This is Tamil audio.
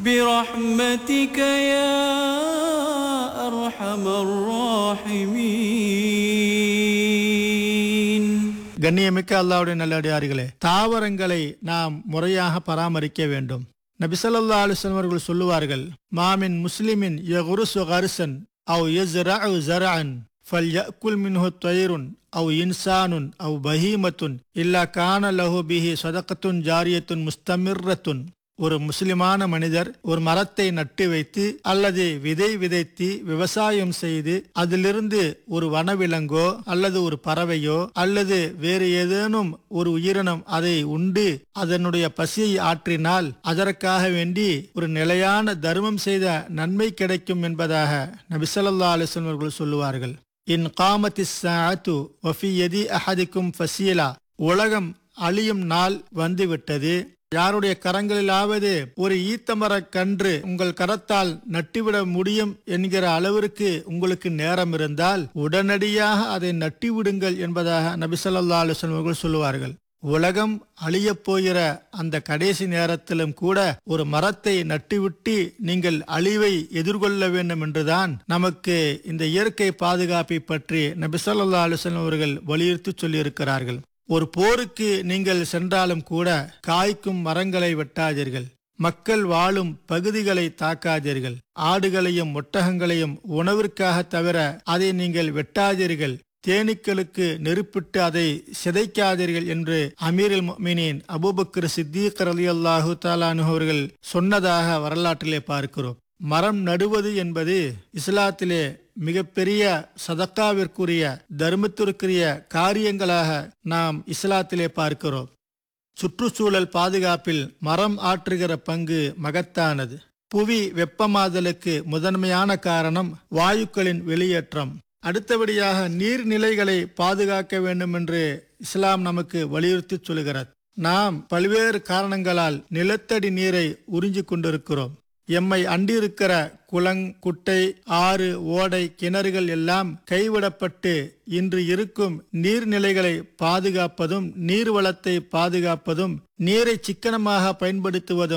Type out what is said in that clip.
برحمتك يا أرحم الراحمين கண்ணியமிக்க அல்லாவுடைய நல்லடியார்களே தாவரங்களை நாம் முறையாக பராமரிக்க வேண்டும் நபிசல்லா அலுவலம் அவர்கள் சொல்லுவார்கள் மாமின் முஸ்லிமின் யகுருசு கரிசன் அவ் யஸ்ரஅு ஜரஅன் فليأكل منه طير أو إنسان أو بهيمة إلا كان له به صدقة جارية مستمرة ஒரு முஸ்லிமான மனிதர் ஒரு மரத்தை நட்டு வைத்து அல்லது விதை விதைத்து விவசாயம் செய்து அதிலிருந்து ஒரு வனவிலங்கோ அல்லது ஒரு பறவையோ அல்லது வேறு ஏதேனும் ஒரு உயிரினம் அதை உண்டு அதனுடைய பசியை ஆற்றினால் அதற்காக வேண்டி ஒரு நிலையான தர்மம் செய்த நன்மை கிடைக்கும் என்பதாக நபிசல்லா அலிஸ்லம் அவர்கள் சொல்லுவார்கள் இன் காமத்தி சாத்து வஃபி எதி அஹதிக்கும் ஃபசீலா உலகம் அழியும் நாள் வந்துவிட்டது யாருடைய கரங்களிலாவது ஒரு ஈத்தமரக் கன்று உங்கள் கரத்தால் நட்டுவிட முடியும் என்கிற அளவிற்கு உங்களுக்கு நேரம் இருந்தால் உடனடியாக அதை நட்டிவிடுங்கள் என்பதாக நபிசல்லா அலுவலம் அவர்கள் சொல்லுவார்கள் உலகம் அழியப் போகிற அந்த கடைசி நேரத்திலும் கூட ஒரு மரத்தை நட்டுவிட்டு நீங்கள் அழிவை எதிர்கொள்ள வேண்டும் என்றுதான் நமக்கு இந்த இயற்கை பாதுகாப்பை பற்றி நபிசல்லா அலுவலம் அவர்கள் வலியுறுத்தி சொல்லியிருக்கிறார்கள் ஒரு போருக்கு நீங்கள் சென்றாலும் கூட காய்க்கும் மரங்களை வெட்டாதீர்கள் மக்கள் வாழும் பகுதிகளை தாக்காதீர்கள் ஆடுகளையும் ஒட்டகங்களையும் உணவிற்காக தவிர அதை நீங்கள் வெட்டாதீர்கள் தேனீக்களுக்கு நெருப்பிட்டு அதை சிதைக்காதீர்கள் என்று அமீரில் மீனின் அபூபக்கர் சித்தீக் அலி அல்லாஹு தாலானு அவர்கள் சொன்னதாக வரலாற்றிலே பார்க்கிறோம் மரம் நடுவது என்பது இஸ்லாத்திலே மிகப்பெரிய சதக்காவிற்குரிய தர்மத்திற்குரிய காரியங்களாக நாம் இஸ்லாத்திலே பார்க்கிறோம் சுற்றுச்சூழல் பாதுகாப்பில் மரம் ஆற்றுகிற பங்கு மகத்தானது புவி வெப்பமாதலுக்கு முதன்மையான காரணம் வாயுக்களின் வெளியேற்றம் அடுத்தபடியாக நீர்நிலைகளை பாதுகாக்க வேண்டும் என்று இஸ்லாம் நமக்கு வலியுறுத்தி சொல்கிறது நாம் பல்வேறு காரணங்களால் நிலத்தடி நீரை உறிஞ்சிக் கொண்டிருக்கிறோம் எம்மை அண்டிருக்கிற குளங் குட்டை ஆறு ஓடை கிணறுகள் எல்லாம் கைவிடப்பட்டு இன்று இருக்கும் நீர்நிலைகளை பாதுகாப்பதும் நீர்வளத்தை பாதுகாப்பதும் நீரை சிக்கனமாக பயன்படுத்துவதும்